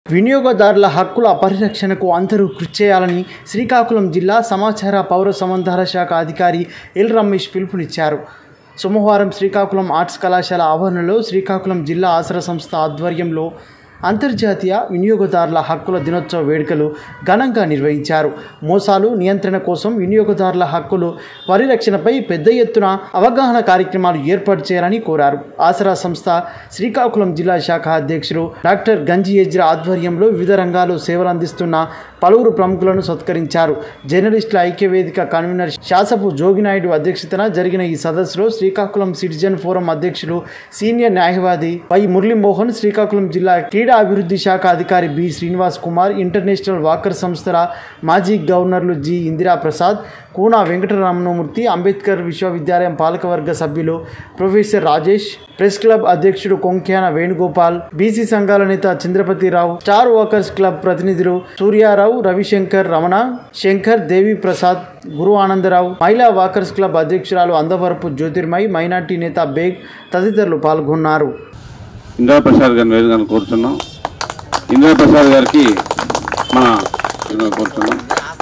వినియోగదారుల హక్కుల పరిరక్షణకు అందరూ కృషి చేయాలని శ్రీకాకుళం జిల్లా సమాచార పౌర సంబంధాల శాఖ అధికారి ఎల్ రమేష్ పిలుపునిచ్చారు సోమవారం శ్రీకాకుళం ఆర్ట్స్ కళాశాల ఆవరణలో శ్రీకాకుళం జిల్లా ఆసరా సంస్థ ఆధ్వర్యంలో అంతర్జాతీయ వినియోగదారుల హక్కుల దినోత్సవ వేడుకలు ఘనంగా నిర్వహించారు మోసాలు నియంత్రణ కోసం వినియోగదారుల హక్కులు పరిరక్షణపై పెద్ద ఎత్తున అవగాహన కార్యక్రమాలు ఏర్పాటు చేయాలని కోరారు ఆసరా సంస్థ శ్రీకాకుళం జిల్లా శాఖ అధ్యక్షుడు డాక్టర్ గంజి ఎజ్రా ఆధ్వర్యంలో వివిధ రంగాల్లో సేవలు అందిస్తున్న పలువురు ప్రముఖులను సత్కరించారు జర్నలిస్టుల ఐక్యవేదిక కన్వీనర్ శాసపు జోగినాయుడు అధ్యక్షతన జరిగిన ఈ సదస్సులో శ్రీకాకుళం సిటిజన్ ఫోరం అధ్యక్షులు సీనియర్ న్యాయవాది వై మురళీమోహన్ శ్రీకాకుళం జిల్లా క్రీడా అభివృద్ధి శాఖ అధికారి B Srinivas Kumar international walker సంస్థల మాజీ గవర్నర్లు జి ఇందిరా ప్రసాద్ కూనా వెంకటరమణమూర్తి అంబేద్కర్ విశ్వవిద్యాలయం పాలకవర్గ సభ్యులు ప్రొఫెసర్ రాజేష్ ప్రెస్ క్లబ్ అధ్యక్షుడు కొంక్యాన వేణుగోపాల్ బీసీ సంఘాల నేత చంద్రపతిరావు స్టార్ వాకర్స్ క్లబ్ ప్రతినిధులు సూర్యారావు రవిశంకర్ రమణ శంకర్ దేవి ప్రసాద్ గురు ఆనందరావు మహిళా వాకర్స్ క్లబ్ అధ్యక్షురాలు అందవరపు జ్యోతిర్మయ్ మైనార్టీ నేత బేగ్ తదితరులు పాల్గొన్నారు ఇందిరా ప్రసాద్ గారిని వేదికను కోరుతున్నాం ఇందిరా ప్రసాద్ గారికి మన వేదికను కోరుతున్నాం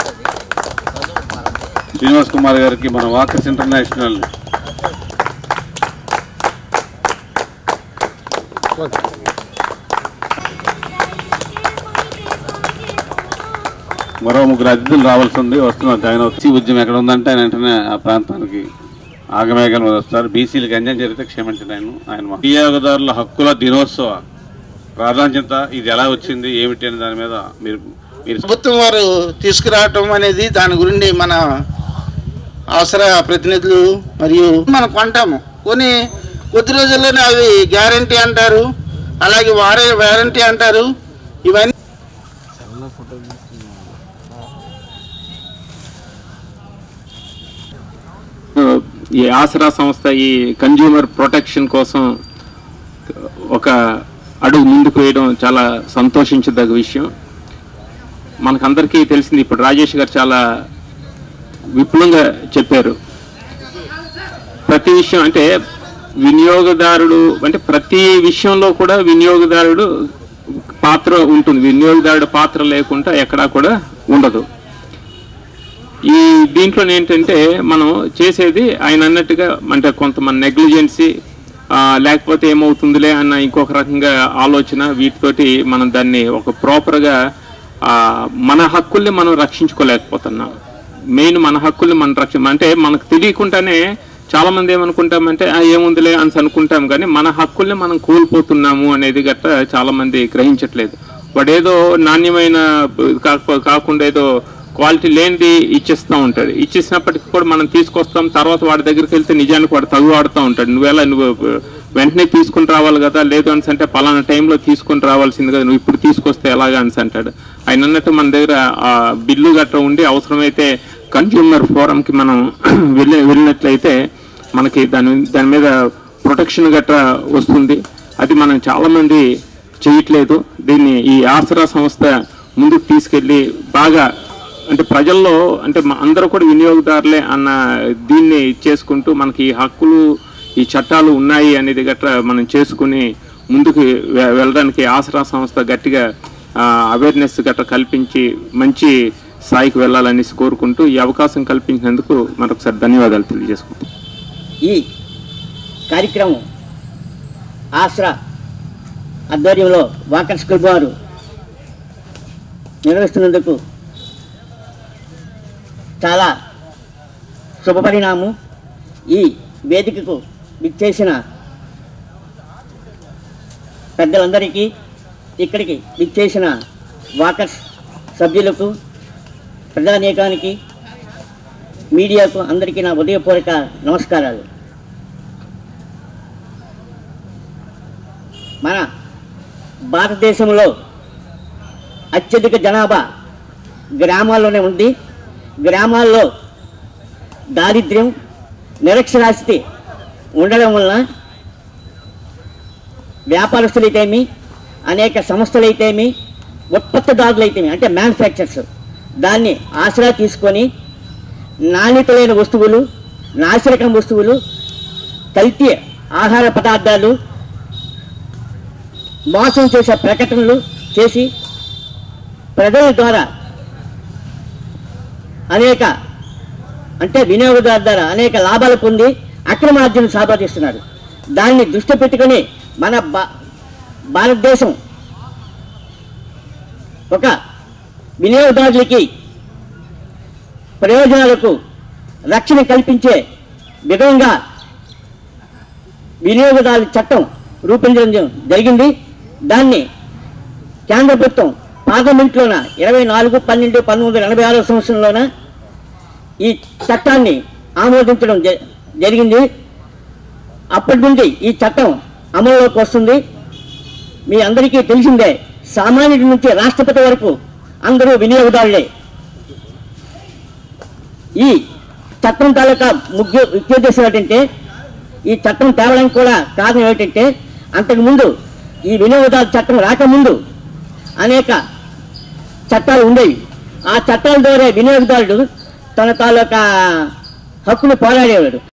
శ్రీనివాస్ కుమార్ గారికి మన వాకర్స్ ఇంటర్నేషనల్ మరో ముగ్గురు అతిథులు రావాల్సి ఉంది వస్తున్నారు జాయిన్ అవుతుంది ఉద్యమం ఎక్కడ ఉందంటే ఆయన వెంటనే ఆ ప్రాంతానికి ఆగమేఘాలు మీద వస్తారు బీసీలకు అన్యాయం జరిగితే క్షమించండి ఆయన ఆయన మా వినియోగదారుల హక్కుల దినోత్సవ ప్రాధాన్యత ఇది ఎలా వచ్చింది ఏమిటి అనే దాని మీద మీరు మీరు ప్రభుత్వం వారు తీసుకురావటం అనేది దాని గురించి మన అవసర ప్రతినిధులు మరియు మనం కొంటాము కొని కొద్ది రోజుల్లోనే అవి గ్యారంటీ అంటారు అలాగే వారే వారంటీ అంటారు ఇవన్నీ ఈ ఆసరా సంస్థ ఈ కన్జ్యూమర్ ప్రొటెక్షన్ కోసం ఒక అడుగు ముందుకు వేయడం చాలా సంతోషించదగ్గ విషయం మనకందరికీ తెలిసింది ఇప్పుడు రాజేష్ గారు చాలా విపులంగా చెప్పారు ప్రతి విషయం అంటే వినియోగదారుడు అంటే ప్రతి విషయంలో కూడా వినియోగదారుడు పాత్ర ఉంటుంది వినియోగదారుడు పాత్ర లేకుండా ఎక్కడా కూడా ఉండదు ఈ దీంట్లో ఏంటంటే మనం చేసేది ఆయన అన్నట్టుగా అంటే కొంతమంది నెగ్లిజెన్సీ లేకపోతే ఏమవుతుందిలే అన్న ఇంకొక రకంగా ఆలోచన వీటితోటి మనం దాన్ని ఒక ప్రాపర్గా మన హక్కుల్ని మనం రక్షించుకోలేకపోతున్నాం మెయిన్ మన హక్కుల్ని మనం రక్ష అంటే మనకు తెలియకుండానే చాలా మంది ఏమనుకుంటామంటే "ఆ, ఏముందిలే అని అనుకుంటాం కానీ మన హక్కుల్ని మనం కోల్పోతున్నాము అనేది గట్ట చాలా మంది గ్రహించట్లేదు వాడేదో నాణ్యమైన కాకపో కాకుండా ఏదో క్వాలిటీ లేనిది ఇచ్చేస్తూ ఉంటాడు ఇచ్చేసినప్పటికీ కూడా మనం తీసుకొస్తాం తర్వాత వాడి దగ్గరికి వెళ్తే నిజానికి వాడు తగు ఆడుతూ ఉంటాడు నువ్వేలా నువ్వు వెంటనే తీసుకుని రావాలి కదా లేదు అని అంటే పలానా టైంలో తీసుకుని రావాల్సింది కదా నువ్వు ఇప్పుడు తీసుకొస్తే ఎలాగా అని అంటాడు ఆయన అన్నట్టు మన దగ్గర ఆ బిల్లు గట్రా ఉండి అవసరమైతే కన్జ్యూమర్ ఫోరంకి మనం వెళ్ళి వెళ్ళినట్లయితే మనకి దాని దాని మీద ప్రొటెక్షన్ గట్రా వస్తుంది అది మనం చాలామంది చేయట్లేదు దీన్ని ఈ ఆసరా సంస్థ ముందుకు తీసుకెళ్ళి బాగా అంటే ప్రజల్లో అంటే మ- అందరూ కూడా వినియోగదారులే అన్న దీన్ని చేసుకుంటూ మనకి ఈ హక్కులు ఈ చట్టాలు ఉన్నాయి అనేది గట్రా మనం చేసుకుని ముందుకు వె- వెళ్ళడానికి ఆసరా సంస్థ గట్టిగా అవేర్నెస్ గట్రా కల్పించి మంచి స్థాయికి వెళ్ళాలనేసి కోరుకుంటూ ఈ అవకాశం కల్పించినందుకు మరొకసారి ధన్యవాదాలు తెలియజేసుకుంటాం ఈ కార్యక్రమం ఆశ్రా ఆధ్వర్యంలో వాకర్స్ క్లబ్ వారు నిర్వహిస్తున్నందుకు చాలా శుభపరిణామం ఈ వేదికకు విచ్చేసిన పెద్దలందరికీ ఇక్కడికి విచ్చేసిన వాకర్స్ సభ్యులకు ప్రజానీకానికి మీడియాకు అందరికీ నా ఉదయపూర్వక నమస్కారాలు మన భారతదేశంలో అత్యధిక జనాభా గ్రామాల్లోనే ఉంది గ్రామాల్లో దారిద్ర్యం నిరక్షరాస్యత ఉండడం వలన వ్యాపారస్తులైతేమి అనేక సంస్థలైతేమి ఉత్పత్తిదారులైతేమి అంటే మ్యానుఫ్యాక్చర్స్ దాన్ని ఆసరా తీసుకొని నాణ్యత లేని వస్తువులు నాసిరకం వస్తువులు కల్తీ ఆహార పదార్థాలు మోసం చేసే ప్రకటనలు చేసి ప్రజల ద్వారా అనేక అంటే వినియోగదారు ద్వారా అనేక లాభాలు పొంది అక్రమార్జన సంపాదిస్తున్నారు దాన్ని దృష్టి పెట్టుకొని మన భా భారతదేశం ఒక వినియోగదారులకి ప్రయోజనాలకు రక్షణ కల్పించే విధంగా వినియోగదారుల చట్టం రూపొందించడం జరిగింది దాన్ని కేంద్ర ప్రభుత్వం పార్లమెంట్లోన ఇరవై నాలుగు పన్నెండు పంతొమ్మిది వందల ఎనభై ఆరో సంవత్సరంలోన ఈ చట్టాన్ని ఆమోదించడం జ- జరిగింది అప్పటి నుండి ఈ చట్టం అమలులోకి వస్తుంది మీ అందరికీ తెలిసిందే సామాన్యుడి నుంచి రాష్ట్రపతి వరకు అందరూ వినియోగదారులే ఈ చట్టం తాలూకా ముఖ్య ఉద్దేశం ఏంటంటే ఈ చట్టం తేవడానికి కూడా కారణం ఏంటంటే అంతకుముందు ఈ వినియోగదారు చట్టం రాకముందు అనేక చట్టాలు ఉండేవి ఆ చట్టాల ద్వారా వినియోగదారుడు తన తాలూకా హక్కును పోరాడేవాడు